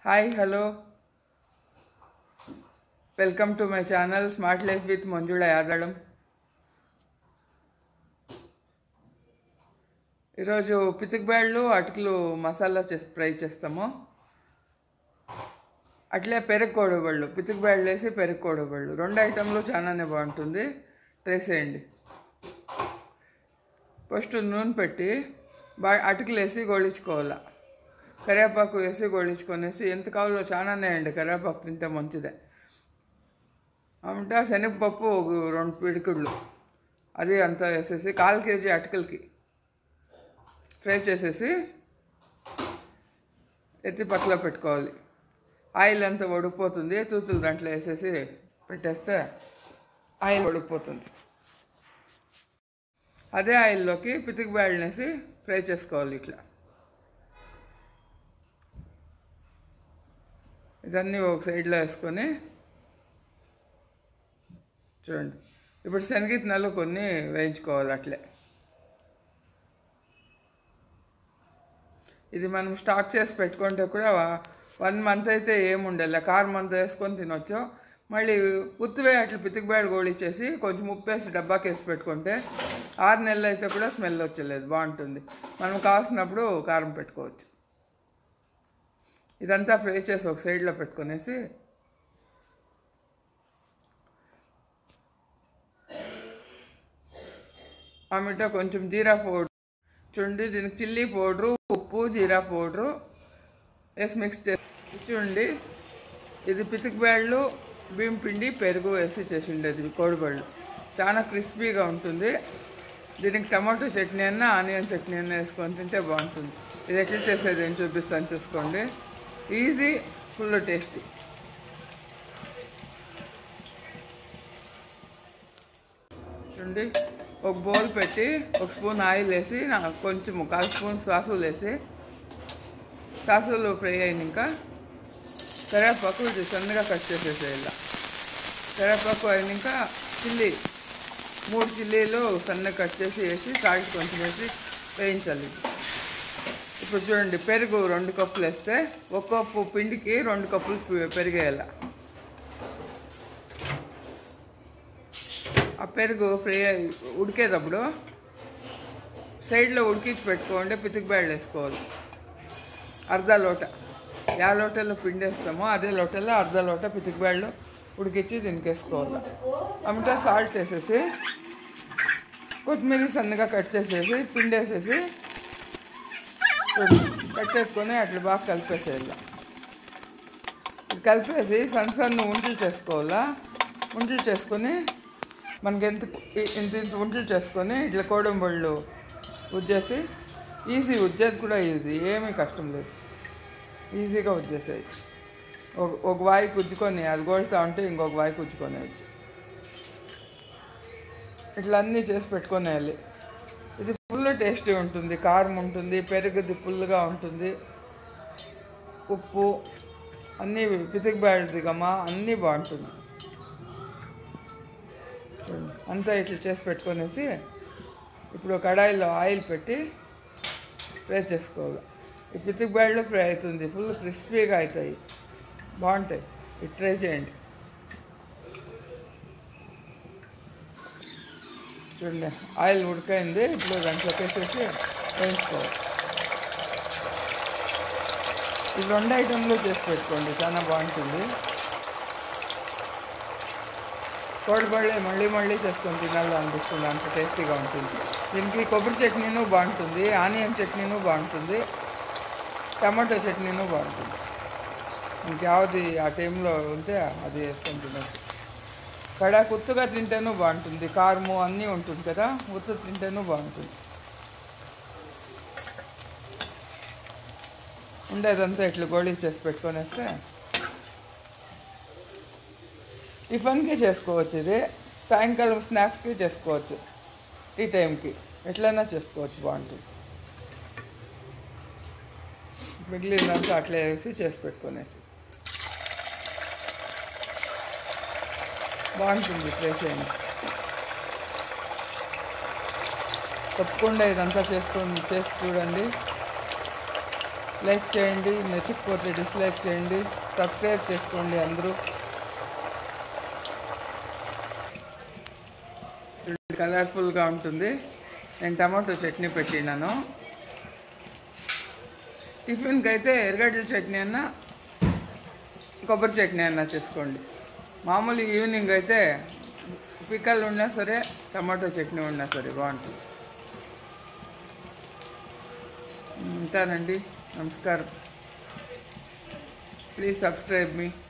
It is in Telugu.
hi hello welcome to my channel smart life with Manjula యాదడం ఈరోజు పితికిబేళ్ళు అటుకులు మసాలా చేసి ఫ్రై చేస్తాము అట్లే పెరుగు కోడిబళ్ళు పితికిబేళ్ళు వేసి పెరుగు కోడిబళ్ళు రెండు ఐటెంలు చాలానే బాగుంటుంది ట్రై చేయండి ఫస్ట్ నూనె పెట్టి బా అటుకులు వేసి గోళించుకోవాలి కరివేపాకు వేసి గోళించుకొనేసి ఎంత కావాలో చాలానే అండి కరివేపాకు తింటే మంచిదే అమంటే శనగపప్పు ఒక రెండు పిడికిళ్ళు అది అంతా వేసేసి కాల్ కేజీ అటుకులకి ఫ్రై చేసేసి ఎత్తి పక్కలో పెట్టుకోవాలి ఆయిల్ అంతా ఉడికిపోతుంది తూతులు దాంట్లో వేసేసి పెట్టేస్తే ఆయిల్ ఉడికిపోతుంది అదే ఆయిల్లోకి పితికి బ్యాళ్ళని వేసి ఫ్రై చేసుకోవాలి ఇట్లా ఇదన్నీ ఒక సైడ్లో వేసుకొని చూడండి ఇప్పుడు శనగిత్తనాలు కొన్ని వేయించుకోవాలి అట్లే ఇది మనం స్టాక్ చేసి పెట్టుకుంటే కూడా వన్ మంత్ అయితే ఏముండలే కార్ మంత్ వేసుకొని తినొచ్చు మళ్ళీ ఉత్తివే అట్లా పితికిబేడు గోళిచ్చేసి కొంచెం ఉప్పు వేసి డబ్బాకి వేసి పెట్టుకుంటే ఆరు నెలలు అయితే కూడా స్మెల్ వచ్చలేదు బాగుంటుంది మనం కావాల్సినప్పుడు కారం పెట్టుకోవచ్చు ఇదంతా ఫ్రై చేసి ఒక సైడ్లో పెట్టుకునేసి ఆమెట కొంచెం జీరా పౌడర్ చూడండి దీనికి చిల్లీ పౌడరు ఉప్పు జీరా పౌడరు వేసి మిక్స్ చేసి చూడండి ఇది పితికిబేళ్ళు బియ్యం పిండి పెరుగు వేసి చేసి ఉండేది కోడిబళ్ళు చాలా క్రిస్పీగా ఉంటుంది దీనికి టమాటో చట్నీ అన్నా ఆనియన్ చట్నీ అన్నా వేసుకొని తింటే బాగుంటుంది ఇది ఎట్లా చేసేది ఏం చూపిస్తాను చూసుకోండి ఈజీ ఫుల్ టేస్టీ చూడండి ఒక బౌల్ పెట్టి ఒక స్పూన్ ఆయిల్ వేసి నాకు కొంచెం కాల్ స్పూన్ సాసులు వేసి సాసులు ఫ్రై అయినాక కరివేపాకు ఇది సన్నగా కట్ చేసేసేయాల కరివేపాకు అయినాక చిల్లీ మూడు చిల్లీలు సన్నగా కట్ చేసి వేసి సాల్ట్ కొంచెం వేసి వేయించాలి ఇప్పుడు చూడండి పెరుగు రెండు కప్పులు వేస్తే ఒక కప్పు పిండికి రెండు కప్పులు పెరిగేయాల ఆ పెరుగు ఫ్రై ఉడికేటప్పుడు సైడ్లో ఉడికించి పెట్టుకోండి పితికిబేళ్ళు వేసుకోవాలి అర్ధ లోట యా లోటలో పిండి వేస్తామో అదే లోటలో అర్ధ లోట పితికిబేళ్ళు ఉడికించి దీనికి వేసుకోవాలి అమిటా సాల్ట్ వేసేసి కొత్తిమీర సన్నగా కట్ చేసేసి పిండి వేసేసి కట్టేసుకొని అట్లా బాగా కలిపేసేయాలి కలిపేసి సన్న సన్న ఉంటలు చేసుకోవాలా ఉంటలు చేసుకొని మనకి ఎంత ఇంత ఇంత ఉంటలు చేసుకొని ఇట్లా కోడంబళ్ళు ఉజ్జేసి ఈజీ ఉజ్జేది కూడా ఈజీ ఏమీ కష్టం లేదు ఈజీగా ఉజ్జేసేయచ్చు ఒక ఒక వాయి కుజ్జుకొని అది గోలుతూ ఉంటే ఇంకొక వాయి కుజ్జుకొనేయచ్చు ఇట్లా అన్నీ చేసి పెట్టుకొనేయాలి ఇది ఫుల్ టేస్టీ ఉంటుంది కారం ఉంటుంది పెరుగుది ఫుల్గా ఉంటుంది ఉప్పు అన్నీ పితికి బయలుదిగమ్మా అన్నీ బాగుంటుంది అంతా ఇట్లా చేసి పెట్టుకొనేసి ఇప్పుడు కడాయిలో ఆయిల్ పెట్టి ఫ్రై చేసుకోవాలి ఈ పితికి బయళ్ళు ఫ్రై అవుతుంది ఫుల్ క్రిస్పీగా అవుతాయి బాగుంటాయి ఇది ట్రై చేయండి చూడండి ఆయిల్ ఉడికైంది ఇప్పుడు దాంట్లోకి వేసేసి వేయించుకోవాలి ఈ రెండు ఐటెంలో చేసి పెట్టుకోండి చాలా బాగుంటుంది కోడిబళ్ళే మళ్ళీ మళ్ళీ చేసుకొని తినాలి అనిపిస్తుంది అంత టేస్టీగా ఉంటుంది దీనికి కొబ్బరి చట్నీను బాగుంటుంది ఆనియన్ చట్నీను బాగుంటుంది టమాటో చట్నీను బాగుంటుంది ఇంక యావది ఆ టైంలో ఉంటే అది వేసుకొని తినచ్చు కడా కుత్తుగా తింటేనూ బాగుంటుంది కారము అన్నీ ఉంటుంది కదా ఉత్తు తింటేనూ బాగుంటుంది ఉండేదంతా ఇట్లా గోళీ చేసి పెట్టుకొని వేస్తే టిఫిన్కి చేసుకోవచ్చు ఇది సాయంకాలం స్నాక్స్కి చేసుకోవచ్చు ఈ టైంకి ఎట్లయినా చేసుకోవచ్చు బాగుంటుంది మిగిలినంతా అట్లా వేసి చేసి పెట్టుకునేసి బాగుంటుంది ట్రై చేయండి తప్పకుండా ఇదంతా చేసుకొని చేసి చూడండి లైక్ చేయండి నచ్చకపోతే డిస్లైక్ చేయండి సబ్స్క్రైబ్ చేసుకోండి అందరూ కలర్ఫుల్గా ఉంటుంది నేను టమాటో చట్నీ పెట్టినాను టిఫిన్కి అయితే ఎర్రగడ్డల చట్నీ అన్నా కొబ్బరి చట్నీ అన్నా చేసుకోండి మామూలు ఈవినింగ్ అయితే పిక్కలు ఉన్నా సరే టమాటో చట్నీ ఉన్నా సరే బాగుంటుంది ఉంటానండి నమస్కారం ప్లీజ్ సబ్స్క్రైబ్ మీ